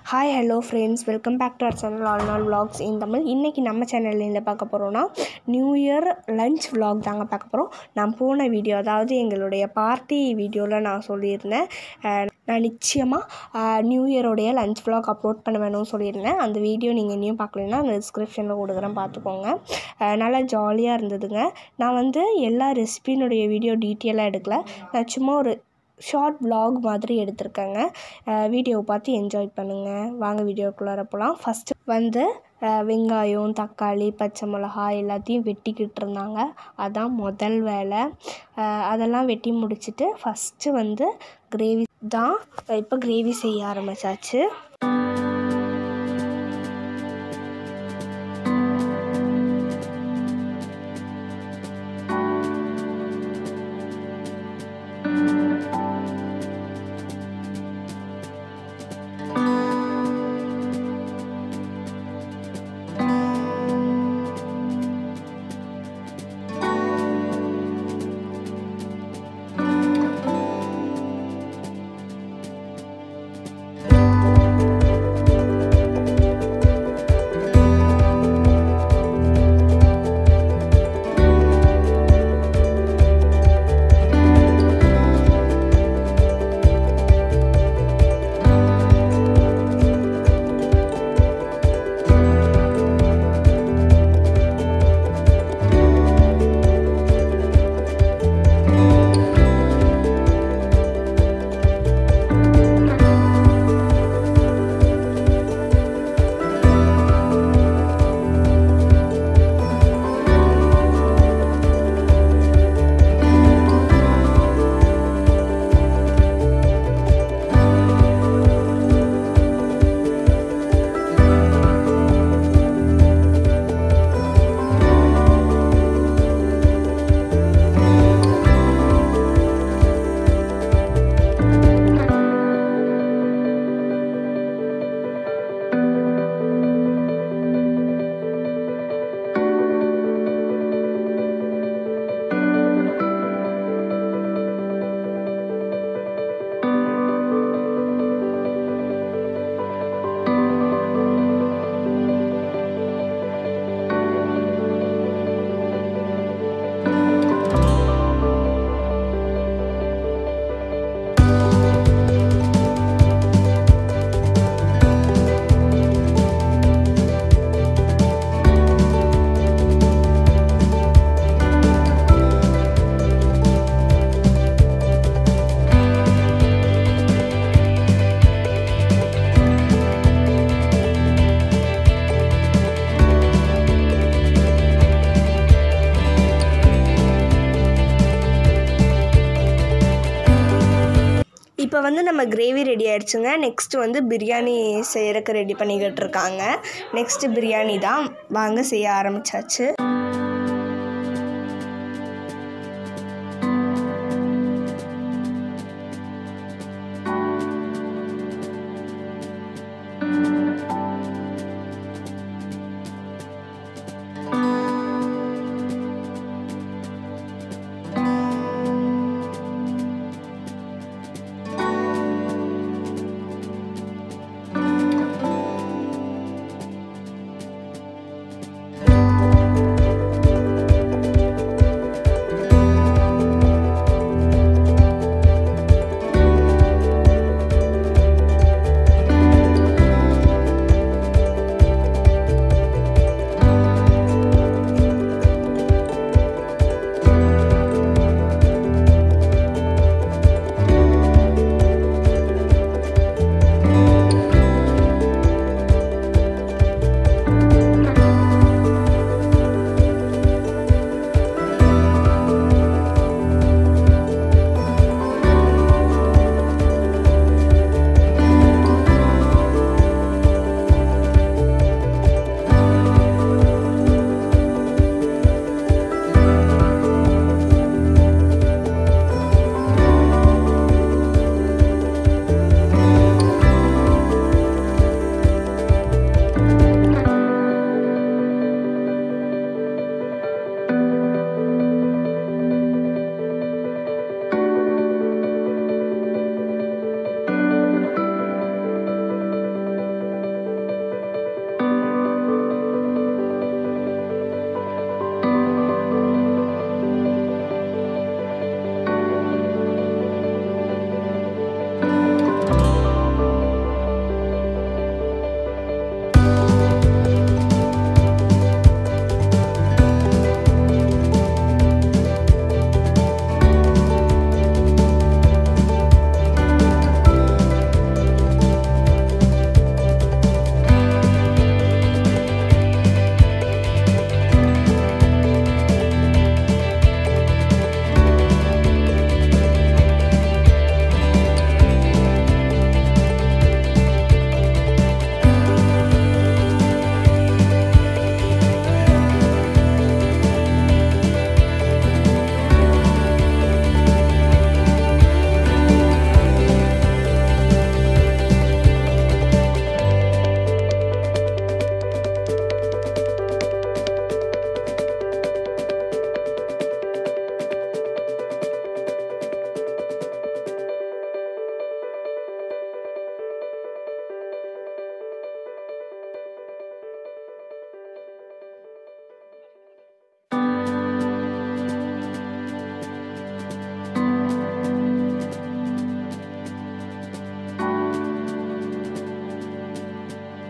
hi hello friends welcome back to our channel all நாள் vlogs in Tamil இன்றைக்கி நம்ம சேனலில் என்ன பார்க்க போகிறோன்னா நியூ இயர் லஞ்ச் vlog தாங்க பார்க்க போகிறோம் நான் போன வீடியோ அதாவது எங்களுடைய பார்ட்டி வீடியோவில் நான் சொல்லியிருந்தேன் அஹ், நான் நிச்சயமாக நியூ இயரோடைய லஞ்ச் vlog அப்லோட் பண்ண வேணும்னு சொல்லியிருந்தேன் அந்த வீடியோ நீங்கள் இன்னும் பார்க்கலன்னா அந்த டிஸ்கிரிப்ஷனில் கொடுக்குறேன் பார்த்துக்கோங்க அஹ், நல்லா ஜாலியாக இருந்ததுங்க நான் வந்து எல்லா ரெசிபியினுடைய வீடியோ டீட்டெயிலாக எடுக்கல நான் சும்மா ஒரு ஷார்ட் vlog மாதிரி எடுத்திருக்கேங்க வீடியோவை பார்த்து என்ஜாய் பண்ணுங்கள் வாங்க வீடியோக்குள்ளார போகலாம் ஃபஸ்ட்டு வந்து அஹ், வெங்காயம் தக்காளி பச்சை மிளகா எல்லாத்தையும் வெட்டிக்கிட்டு இருந்தாங்க அதான் முதல் வேலை அஹ், அதெல்லாம் வெட்டி முடிச்சுட்டு ஃபஸ்ட்டு வந்து கிரேவி தான் இப்போ கிரேவி செய்ய ஆரம்பிச்சாச்சு இப்போ வந்து நம்ம கிரேவி ரெடி ஆயிடுச்சுங்க நெக்ஸ்ட் வந்து பிரியாணி செய்யறதுக்கு ரெடி பண்ணிக்கிட்டு இருக்காங்க நெக்ஸ்ட் பிரியாணி தான் வாங்க செய்ய ஆரம்பிச்சாச்சு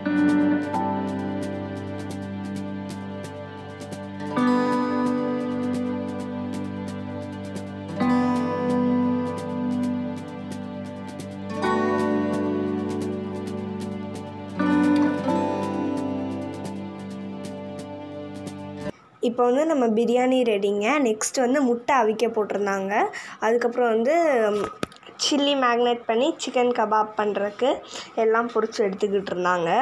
இப்போ வந்து நம்ம பிரியாணி ரெடிங்க நெக்ஸ்ட் வந்து முட்டை அவிக்க போட்டிருந்தாங்க அதுக்கப்புறம் வந்து சில்லி மேக்னேட் பண்ணி சிக்கன் கபாப் பண்ணுறதுக்கு எல்லாம் பொரிச்சு எடுத்துக்கிட்டு இருந்தாங்க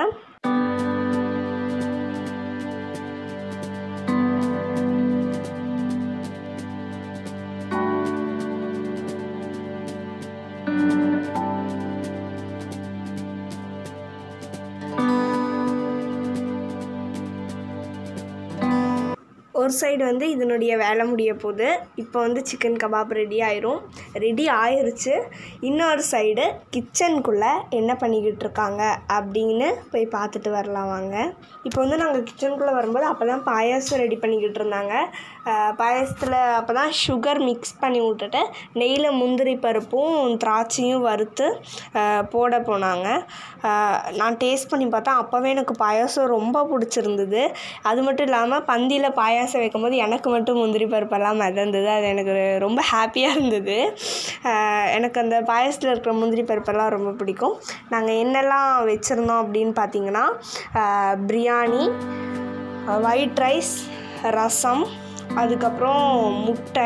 ஒரு சைடு வந்து இதனுடைய வேலை முடிய போகுது இப்போ வந்து சிக்கன் கபாப் ரெடி ஆயிரும் ரெடி ஆயிருச்சு இன்னொரு சைடு கிச்சனுக்குள்ளே என்ன பண்ணிக்கிட்டு இருக்காங்க அப்படின்னு போய் பார்த்துட்டு வரலாம் வாங்க இப்போ வந்து நாங்கள் கிச்சனுக்குள்ளே வரும்போது அப்போ தான் பாயாசம் ரெடி பண்ணிக்கிட்டு இருந்தாங்க அஹ் பாயாசத்தில் அப்போ தான் சுகர் மிக்ஸ் பண்ணி விட்டுட்டு நெய்யில் முந்திரி பருப்பும் திராட்சையும் வறுத்து அஹ் போட போனாங்க அஹ் நான் டேஸ்ட் பண்ணி பார்த்தா அப்போவே எனக்கு பாயாசம் ரொம்ப பிடிச்சிருந்தது அது மட்டும் இல்லாமல் பந்தியில் பாயாசம் வைக்கும்போது எனக்கு மட்டும் முந்திரி பருப்பெல்லாம் மிதந்தது அது எனக்கு ரொம்ப ஹாப்பியாக இருந்தது அஹ் எனக்கு அந்த பாயாசத்தில் இருக்கிற முந்திரி பருப்பெல்லாம் ரொம்ப பிடிக்கும் நாங்கள் என்னெல்லாம் வச்சுருந்தோம் அப்படின்னு பார்த்தீங்கன்னா அஹ் பிரியாணி ஒயிட் ரைஸ் ரசம் அதுக்கப்புறம் முட்டை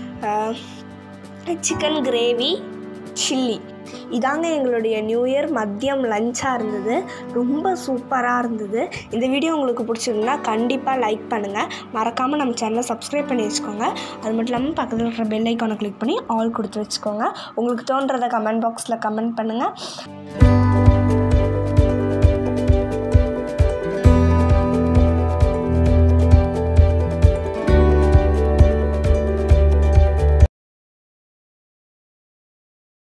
சிக்கன் கிரேவி சில்லி இதாங்க எங்களுடைய நியூ இயர் மதியம் லஞ்சாக இருந்தது ரொம்ப சூப்பராக இருந்தது இந்த வீடியோ உங்களுக்கு பிடிச்சிருந்தா கண்டிப்பாக லைக் பண்ணுங்கள் மறக்காமல் நம்ம சேனலை சப்ஸ்கிரைப் பண்ணி வச்சுக்கோங்க அது மட்டும் இல்லாமல் பக்கத்தில் இருக்கிற பெல் ஐக்கானை கிளிக் பண்ணி ஆல் கொடுத்து வச்சுக்கோங்க உங்களுக்கு தோன்றதை கமெண்ட் பாக்ஸில் கமெண்ட் பண்ணுங்கள்